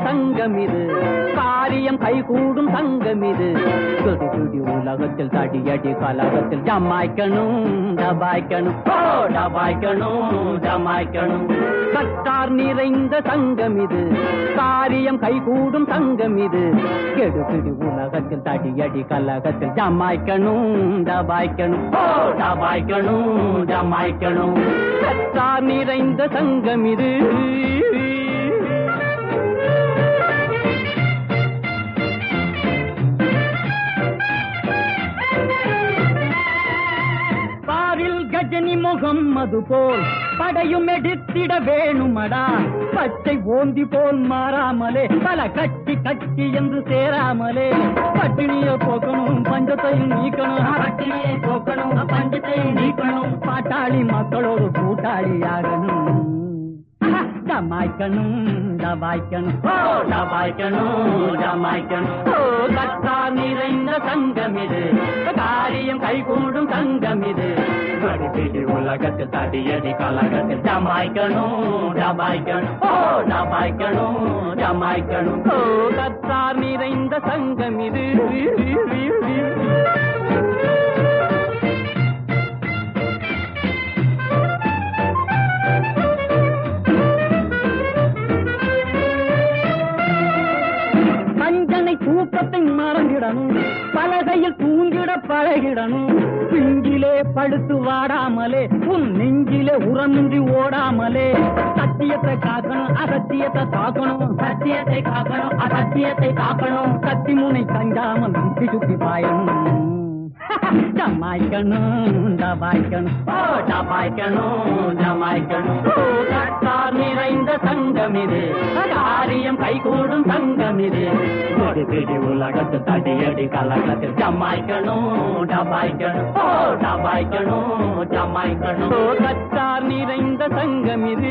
சங்கம் இது காரியம் கைகூடும் சங்கம் இது துடி துடி உலகத்தில் தடியடி கலகத்தில் ஜமாய்க்கணும் டபாய்க்கணும் ஓ டபாய்க்கணும் ஜமாய்க்கணும் கற்றார் நிறைந்த சங்கம் இது காரியம் கைகூடும் சங்கம் இது கெடுபிடி உலகத்தில் தடியடி கலகத்தில் ஜமாய்க்கணும் டபாய்க்கணும் ஓ டபாய்க்கணும் ஜமாய்க்கணும் கற்றார் நிறைந்த சங்கம் இது பாரில் கஜனி முகம் அது போல் படையும் எடுத்திட வேணுமடா பச்சை ஓந்தி போல் மாறாமலே பல கட்சி கட்சி என்று சேராமலே பட்டினிய போக்கணும் பஞ்சத்தையும் நீக்கணும் பட்டினியை போக்கணும் பஞ்சத்தையும் நீக்கணும் பாட்டாளி மக்களோடு கூட்டாளி ஆகணும் டமாய்க்கணும் டபாய்க்கணும் ஓ டபாய்க்கணும் டமாய்க்கணும் ஓ கத்தா நிறைந்த சங்கம் இது காரியம் கைகூடும் சங்கம் இது கடிபிடி உலகத்தில் தடியடி கலகத்தில் டமாய்க்கணும் டபாய்க்கணும் ஓ டபாய்க்கணும் டமாய்க்கணும் ஓ கத்தார் நிறைந்த சங்கம் இது கஞ்சனை தூக்கத்தை மறந்திடணும் பலகையில் தூங்கிட பழகிடணும் பிஞ்சிலே படுத்து வாடாமலே உன் நெஞ்சிலே உரமின்றி ஓடாமலே சத்தியத்தை காக்கணும் அசத்தியத்தை காக்கணும் சத்தியத்தை காக்கணும் அசத்தியத்தை காக்கணும் கத்தி முனை கஞ்சாமல் சுத்தி சுத்தி பாயணும் டமாய்க்கணும் டபாய்க்கணும் ஓ டபாய்க்கணும் டமாய்க்கணும் ஓ கட்டார் நிறைந்த சங்கம் இது காரியம் கைகூடும் சங்கம் இது கொடி பிடி உலகத்து தடியடி கலகத்தில் ஜமாய்க்கணும் டபாய்க்கணும் ஓ டபாய்க்கணும் ஜமாய்க்கணும் ஓ கட்டார் நிறைந்த சங்கம் இது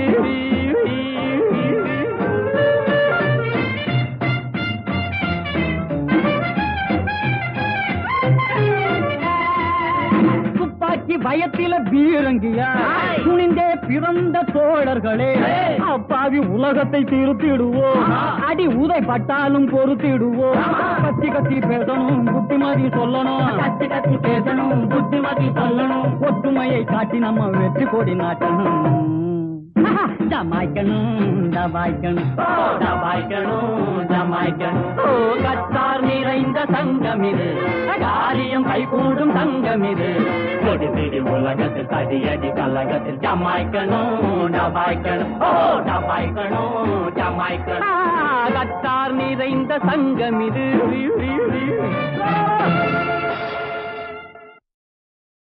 துப்பாக்கி பயத்தில பீரங்கியா துணிந்தே பிறந்த தோழர்களே அப்பாவி உலகத்தை திருத்திடுவோம் அடி உதை பட்டாலும் பொறுத்திடுவோம் கத்தி கத்தி பேசணும் புத்திமதி சொல்லணும் கத்தி கத்தி பேசணும் புத்திமதி சொல்லணும் ஒற்றுமையை காட்டி நம்ம வெற்றி கொடி நாட்டணும் ஜமாய்க்கணும் ஜமாய்க்கணும் ஓ ஜமாய்க்கணும் ஜமாய்க்கணும் ஓ கத்தார் நிறைந்த சங்கம் இது காரியம் கைகூடும் சங்கம் இது கொடி பிடி உலகத்தில் தடியடி கலகத்தில் ஜமாய்க்கணும் ஜமாய்க்கணும் ஓ ஜமாய்க்கணும் ஜமாய்க்கணும் கத்தார் நிறைந்த சங்கம் இது